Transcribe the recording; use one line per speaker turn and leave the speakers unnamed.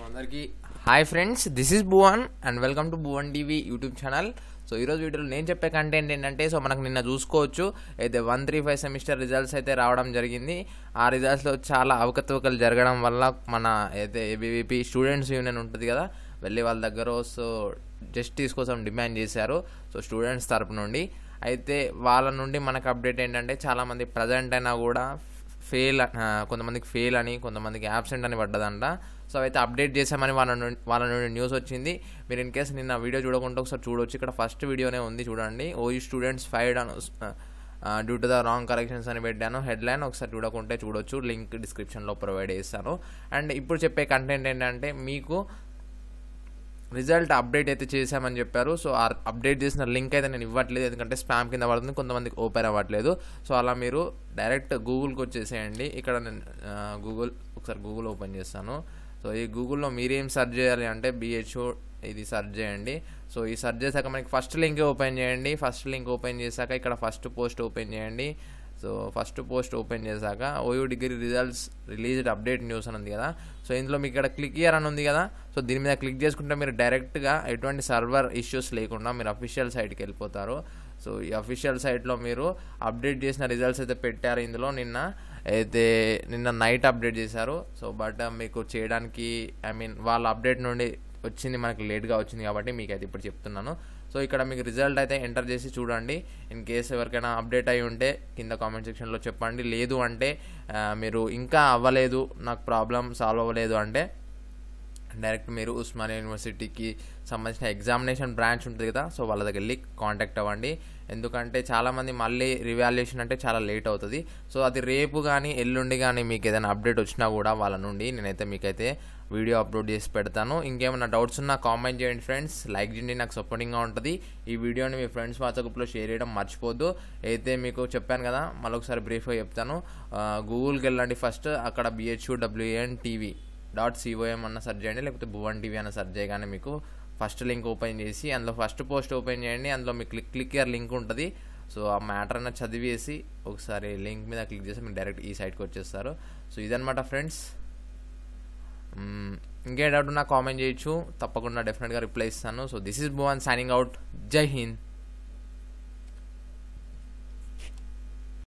అందరికీ hi friends this is Bhuvan and welcome to Bhuvan TV YouTube channel so ఈరోజు వీడియోలో నేను చెప్పే కంటెంట్ ఏంటంటే సో మనకు నిన్న చూసుకోవచ్చు అయితే one three five semester results అయితే రావడం జరిగింది ఆ రిజల్ట్స్లో చాలా అవకతవకలు జరగడం వల్ల మన అయితే ఏబీవీపీ స్టూడెంట్స్ యూనియన్ ఉంటుంది కదా వెళ్ళి వాళ్ళ దగ్గర సో జస్టిస్ కోసం డిమాండ్ చేశారు సో స్టూడెంట్స్ తరపు నుండి అయితే వాళ్ళ నుండి మనకు అప్డేట్ ఏంటంటే చాలామంది ప్రజెంట్ అయినా కూడా ఫెయిల్ కొంతమందికి ఫెయిల్ అని కొంతమందికి యాబ్సెంట్ అని పడ్డదంట సో అయితే అప్డేట్ చేసామని వాళ్ళ నుండి వాళ్ళ నుండి న్యూస్ వచ్చింది మీరు ఇన్ కేసు నిన్న వీడియో చూడకుండా ఒకసారి చూడొచ్చు ఇక్కడ ఫస్ట్ వీడియోనే ఉంది చూడండి ఓయూ స్టూడెంట్స్ ఫైడ్ అను due to the wrong corrections అని పెట్టాను హెడ్లైన్ ఒకసారి చూడకుంటే చూడొచ్చు లింక్ డిస్క్రిప్షన్లో ప్రొవైడ్ చేస్తాను అండ్ ఇప్పుడు చెప్పే కంటెంట్ ఏంటంటే మీకు రిజల్ట్ అప్డేట్ అయితే చేశామని చెప్పారు సో ఆ అప్డేట్ చేసిన లింక్ అయితే నేను ఇవ్వట్లేదు ఎందుకంటే స్పామ్ కింద పడుతుంది కొంతమందికి ఓపెన్ అవ్వట్లేదు సో అలా మీరు డైరెక్ట్ గూగుల్కి వచ్చేసేయండి ఇక్కడ నేను గూగుల్ ఒకసారి గూగుల్ ఓపెన్ చేస్తాను సో ఈ గూగుల్లో మీరేం సెర్చ్ చేయాలి అంటే బిహెచ్ఓ ఇది సెర్చ్ చేయండి సో ఈ సెర్చ్ చేశాక మనకి ఫస్ట్ లింక్ ఓపెన్ చేయండి ఫస్ట్ లింక్ ఓపెన్ చేశాక ఇక్కడ ఫస్ట్ పోస్ట్ ఓపెన్ చేయండి సో ఫస్ట్ పోస్ట్ ఓపెన్ చేశాక OU degree results released update news అని ఉంది కదా సో ఇందులో మీకు ఇక్కడ క్లిక్ ఇయర్ అని ఉంది కదా సో దీని మీద క్లిక్ చేసుకుంటే మీరు డైరెక్ట్గా ఎటువంటి సర్వర్ ఇష్యూస్ లేకుండా మీరు అఫీషియల్ సైట్కి వెళ్ళిపోతారు సో ఈ అఫీషియల్ సైట్లో మీరు అప్డేట్ చేసిన రిజల్ట్స్ అయితే పెట్టారు ఇందులో నిన్న అయితే నిన్న నైట్ అప్డేట్ చేశారు సో బట్ మీకు చేయడానికి ఐ మీన్ వాళ్ళ అప్డేట్ నుండి వచ్చింది మనకి లేట్గా వచ్చింది కాబట్టి మీకు అయితే ఇప్పుడు చెప్తున్నాను సో ఇక్కడ మీకు రిజల్ట్ అయితే ఎంటర్ చేసి చూడండి ఇన్ కేసు ఎవరికైనా అప్డేట్ అయి ఉంటే కింద కామెంట్ సెక్షన్లో చెప్పండి లేదు అంటే మీరు ఇంకా అవ్వలేదు నాకు ప్రాబ్లం సాల్వ్ అవ్వలేదు అంటే డైరెక్ట్ మీరు ఉస్మానియా యూనివర్సిటీకి సంబంధించిన ఎగ్జామినేషన్ బ్రాంచ్ ఉంటుంది కదా సో వాళ్ళ దగ్గర వెళ్ళి కాంటాక్ట్ అవ్వండి ఎందుకంటే చాలామంది మళ్ళీ రివాల్యుయేషన్ అంటే చాలా లేట్ అవుతుంది సో అది రేపు కానీ ఎల్లుండి కానీ మీకు ఏదైనా అప్డేట్ వచ్చినా కూడా వాళ్ళ నుండి నేనైతే మీకైతే వీడియో అప్లోడ్ చేసి పెడతాను ఇంకేమైనా డౌట్స్ ఉన్నా కామెంట్ చేయండి ఫ్రెండ్స్ లైక్ చేయండి నాకు సపోర్టింగ్గా ఉంటుంది ఈ వీడియోని మీ ఫ్రెండ్స్ వాట్సాప్లో షేర్ చేయడం మర్చిపోద్దు అయితే మీకు చెప్పాను కదా మళ్ళొకసారి బ్రీఫ్గా చెప్తాను గూగుల్కి వెళ్ళండి ఫస్ట్ అక్కడ BHU WN TV dot com అన్న సెర్చ్ చేయండి లేకపోతే భువన్ టీవీ అన్న సెర్చ్ చేయగానే మీకు ఫస్ట్ లింక్ ఓపెన్ చేసి అందులో ఫస్ట్ పోస్ట్ ఓపెన్ చేయండి అందులో మీకు క్లిక్ క్లిక్ ఇయర్ లింక్ ఉంటుంది సో ఆ మ్యాటర్ అన్న చదివేసి ఒకసారి లింక్ మీద క్లిక్ చేసి మీరు డైరెక్ట్ ఈ సైట్కి వచ్చేస్తారు సో ఇదనమాట ఫ్రెండ్స్ ఇంకే డౌట్ ఉన్నా కామెంట్ చేయొచ్చు తప్పకుండా డెఫినెట్గా రిప్లై ఇస్తాను so this is Bhuvan signing out జై హింద్